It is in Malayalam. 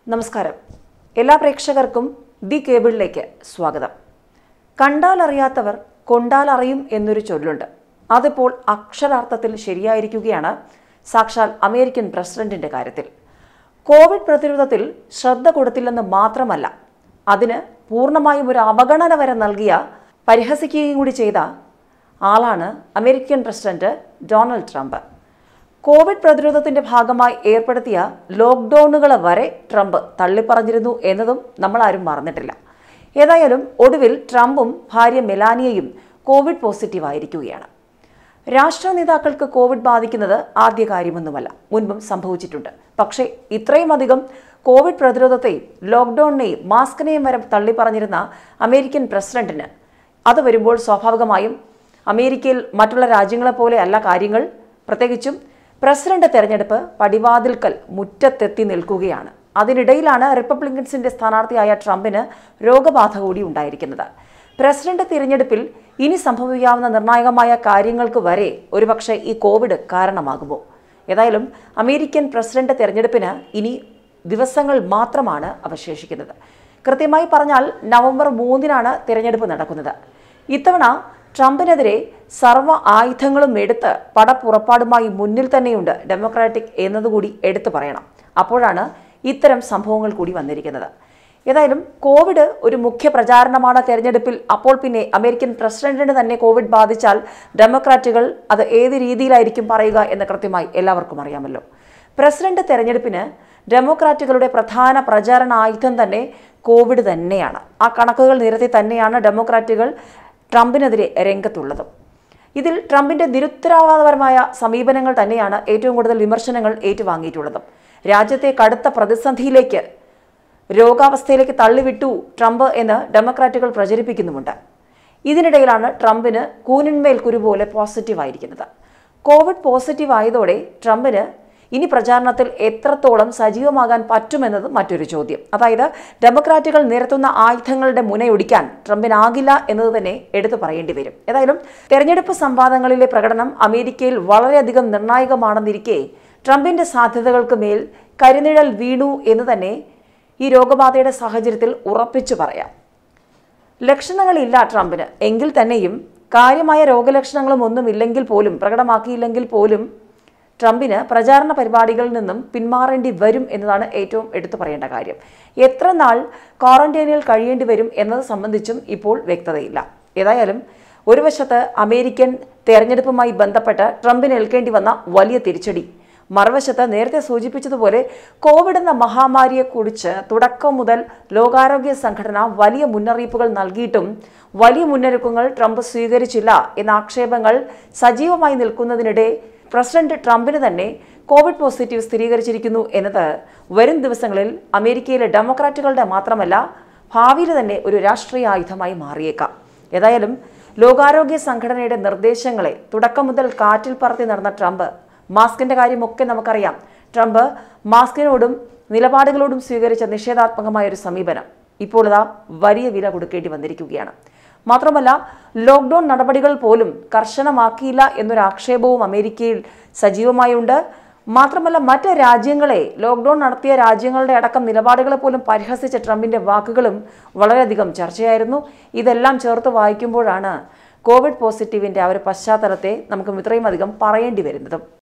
നമസ്കാരം എല്ലാ പ്രേക്ഷകർക്കും ദി കേബിളിലേക്ക് സ്വാഗതം കണ്ടാലറിയാത്തവർ കൊണ്ടാലറിയും എന്നൊരു ചൊല്ലുണ്ട് അതിപ്പോൾ അക്ഷരാർത്ഥത്തിൽ ശരിയായിരിക്കുകയാണ് സാക്ഷാൽ അമേരിക്കൻ പ്രസിഡന്റിന്റെ കാര്യത്തിൽ കോവിഡ് പ്രതിരോധത്തിൽ ശ്രദ്ധ കൊടുത്തില്ലെന്ന് മാത്രമല്ല അതിന് പൂർണ്ണമായും ഒരു അവഗണന വരെ നൽകിയ പരിഹസിക്കുകയും കൂടി ചെയ്ത ആളാണ് American president Donald Trump Covid പ്രതിരോധത്തിന്റെ ഭാഗമായി ഏർപ്പെടുത്തിയ ലോക്ക്ഡൌണുകൾ വരെ ട്രംപ് തള്ളിപ്പറഞ്ഞിരുന്നു എന്നതും നമ്മൾ ആരും മറന്നിട്ടില്ല ഏതായാലും ഒടുവിൽ ട്രംപും ഭാര്യ മെലാനിയയും കോവിഡ് പോസിറ്റീവ് ആയിരിക്കുകയാണ് രാഷ്ട്ര നേതാക്കൾക്ക് കോവിഡ് ബാധിക്കുന്നത് ആദ്യ കാര്യമൊന്നുമല്ല മുൻപും സംഭവിച്ചിട്ടുണ്ട് പക്ഷേ ഇത്രയും അധികം കോവിഡ് പ്രതിരോധത്തെയും ലോക്ക്ഡൌണിനെയും മാസ്കിനെയും വരെ തള്ളിപ്പറഞ്ഞിരുന്ന അമേരിക്കൻ പ്രസിഡന്റിന് അത് വരുമ്പോൾ സ്വാഭാവികമായും അമേരിക്കയിൽ മറ്റുള്ള രാജ്യങ്ങളെപ്പോലെ അല്ല കാര്യങ്ങൾ പ്രത്യേകിച്ചും പ്രസിഡന്റ് തെരഞ്ഞെടുപ്പ് പടിവാതിൽക്കൽ മുറ്റത്തെത്തി നിൽക്കുകയാണ് അതിനിടയിലാണ് റിപ്പബ്ലിക്കൻസിന്റെ സ്ഥാനാർത്ഥിയായ ട്രംപിന് രോഗബാധ കൂടി ഉണ്ടായിരിക്കുന്നത് പ്രസിഡന്റ് തിരഞ്ഞെടുപ്പിൽ ഇനി സംഭവിക്കാവുന്ന നിർണായകമായ കാര്യങ്ങൾക്ക് വരെ ഒരുപക്ഷെ ഈ കോവിഡ് കാരണമാകുമോ ഏതായാലും അമേരിക്കൻ പ്രസിഡന്റ് തെരഞ്ഞെടുപ്പിന് ഇനി ദിവസങ്ങൾ മാത്രമാണ് അവശേഷിക്കുന്നത് കൃത്യമായി പറഞ്ഞാൽ നവംബർ മൂന്നിനാണ് തിരഞ്ഞെടുപ്പ് നടക്കുന്നത് ഇത്തവണ ട്രംപിനെതിരെ സർവ്വ ആയുധങ്ങളും എടുത്ത് പടപ്പുറപ്പാടുമായി മുന്നിൽ തന്നെയുണ്ട് ഡെമോക്രാറ്റിക് എന്നതുകൂടി എടുത്തു പറയണം അപ്പോഴാണ് ഇത്തരം സംഭവങ്ങൾ കൂടി വന്നിരിക്കുന്നത് ഏതായാലും കോവിഡ് ഒരു മുഖ്യ പ്രചാരണമാണ് തെരഞ്ഞെടുപ്പിൽ അപ്പോൾ പിന്നെ അമേരിക്കൻ പ്രസിഡന്റിന് തന്നെ കോവിഡ് ബാധിച്ചാൽ ഡെമോക്രാറ്റുകൾ അത് ഏത് രീതിയിലായിരിക്കും പറയുക എന്ന് കൃത്യമായി എല്ലാവർക്കും അറിയാമല്ലോ പ്രസിഡന്റ് തെരഞ്ഞെടുപ്പിന് ഡെമോക്രാറ്റുകളുടെ പ്രധാന പ്രചാരണ ആയുധം തന്നെ കോവിഡ് തന്നെയാണ് ആ കണക്കുകൾ നിരത്തി തന്നെയാണ് ഡെമോക്രാറ്റുകൾ ട്രംപിനെതിരെ രംഗത്തുള്ളതും ഇതിൽ ട്രംപിന്റെ നിരുത്തരവാദപരമായ സമീപനങ്ങൾ തന്നെയാണ് ഏറ്റവും കൂടുതൽ വിമർശനങ്ങൾ ഏറ്റുവാങ്ങിയിട്ടുള്ളതും രാജ്യത്തെ കടുത്ത പ്രതിസന്ധിയിലേക്ക് രോഗാവസ്ഥയിലേക്ക് തള്ളിവിട്ടു ട്രംപ് എന്ന് ഡെമോക്രാറ്റുകൾ പ്രചരിപ്പിക്കുന്നുമുണ്ട് ഇതിനിടയിലാണ് ട്രംപിന് കൂനിന്മേൽ കുരു പോലെ പോസിറ്റീവ് ആയിരിക്കുന്നത് കോവിഡ് പോസിറ്റീവ് ആയതോടെ ട്രംപിന് ഇനി പ്രചാരണത്തിൽ എത്രത്തോളം സജീവമാകാൻ പറ്റുമെന്നത് മറ്റൊരു ചോദ്യം അതായത് ഡെമോക്രാറ്റുകൾ നിരത്തുന്ന ആയുധങ്ങളുടെ മുനയൊടിക്കാൻ ട്രംപിനാകില്ല എന്നത് തന്നെ എടുത്തു പറയേണ്ടി വരും ഏതായാലും തെരഞ്ഞെടുപ്പ് സംവാദങ്ങളിലെ പ്രകടനം അമേരിക്കയിൽ വളരെയധികം നിർണായകമാണെന്നിരിക്കെ ട്രംപിന്റെ സാധ്യതകൾക്ക് മേൽ കരിനിഴൽ വീണു എന്ന് തന്നെ ഈ രോഗബാധയുടെ സാഹചര്യത്തിൽ ഉറപ്പിച്ചു പറയാം ലക്ഷണങ്ങളില്ല ട്രംപിന് എങ്കിൽ തന്നെയും കാര്യമായ രോഗലക്ഷണങ്ങളും ഒന്നുമില്ലെങ്കിൽ പോലും പ്രകടമാക്കിയില്ലെങ്കിൽ പോലും ട്രംപിന് പ്രചാരണ പരിപാടികളിൽ നിന്നും പിന്മാറേണ്ടി വരും എന്നതാണ് ഏറ്റവും എടുത്തു പറയേണ്ട കാര്യം എത്ര നാൾ ക്വാറന്റൈനിൽ കഴിയേണ്ടി വരും എന്നത് സംബന്ധിച്ചും ഇപ്പോൾ വ്യക്തതയില്ല ഏതായാലും ഒരു വശത്ത് അമേരിക്കൻ തെരഞ്ഞെടുപ്പുമായി ബന്ധപ്പെട്ട് ട്രംപിന് ഏൽക്കേണ്ടി വന്ന വലിയ തിരിച്ചടി മറുവശത്ത് നേരത്തെ സൂചിപ്പിച്ചതുപോലെ കോവിഡ് എന്ന മഹാമാരിയെക്കുറിച്ച് തുടക്കം മുതൽ ലോകാരോഗ്യ സംഘടന വലിയ മുന്നറിയിപ്പുകൾ നൽകിയിട്ടും വലിയ മുന്നൊരുക്കങ്ങൾ ട്രംപ് സ്വീകരിച്ചില്ല എന്ന ആക്ഷേപങ്ങൾ സജീവമായി നിൽക്കുന്നതിനിടെ പ്രസിഡന്റ് ട്രംപിന് തന്നെ കോവിഡ് പോസിറ്റീവ് സ്ഥിരീകരിച്ചിരിക്കുന്നു എന്നത് വരും ദിവസങ്ങളിൽ അമേരിക്കയിലെ ഡെമോക്രാറ്റുകളുടെ മാത്രമല്ല ഭാവിയിൽ തന്നെ ഒരു രാഷ്ട്രീയ ആയുധമായി മാറിയേക്കാം ഏതായാലും ലോകാരോഗ്യ സംഘടനയുടെ നിർദ്ദേശങ്ങളെ തുടക്കം മുതൽ കാറ്റിൽ പറത്തി നടന്ന ട്രംപ് മാസ്കിന്റെ കാര്യമൊക്കെ നമുക്കറിയാം ട്രംപ് മാസ്കിനോടും നിലപാടുകളോടും സ്വീകരിച്ച നിഷേധാത്മകമായ ഒരു സമീപനം ഇപ്പോൾ ഇതാ വലിയ വില കൊടുക്കേണ്ടി വന്നിരിക്കുകയാണ് മാത്രമല്ല ലോക്ക്ഡൌൺ നടപടികൾ പോലും കർശനമാക്കിയില്ല എന്നൊരു ആക്ഷേപവും അമേരിക്കയിൽ സജീവമായുണ്ട് മാത്രമല്ല മറ്റ് രാജ്യങ്ങളെ ലോക്ക്ഡൌൺ നടത്തിയ രാജ്യങ്ങളുടെ അടക്കം നിലപാടുകളെ പോലും പരിഹസിച്ച ട്രംപിന്റെ വാക്കുകളും വളരെയധികം ചർച്ചയായിരുന്നു ഇതെല്ലാം ചേർത്ത് വായിക്കുമ്പോഴാണ് കോവിഡ് പോസിറ്റീവിന്റെ ആ ഒരു പശ്ചാത്തലത്തെ നമുക്ക് ഇത്രയും അധികം പറയേണ്ടി വരുന്നതും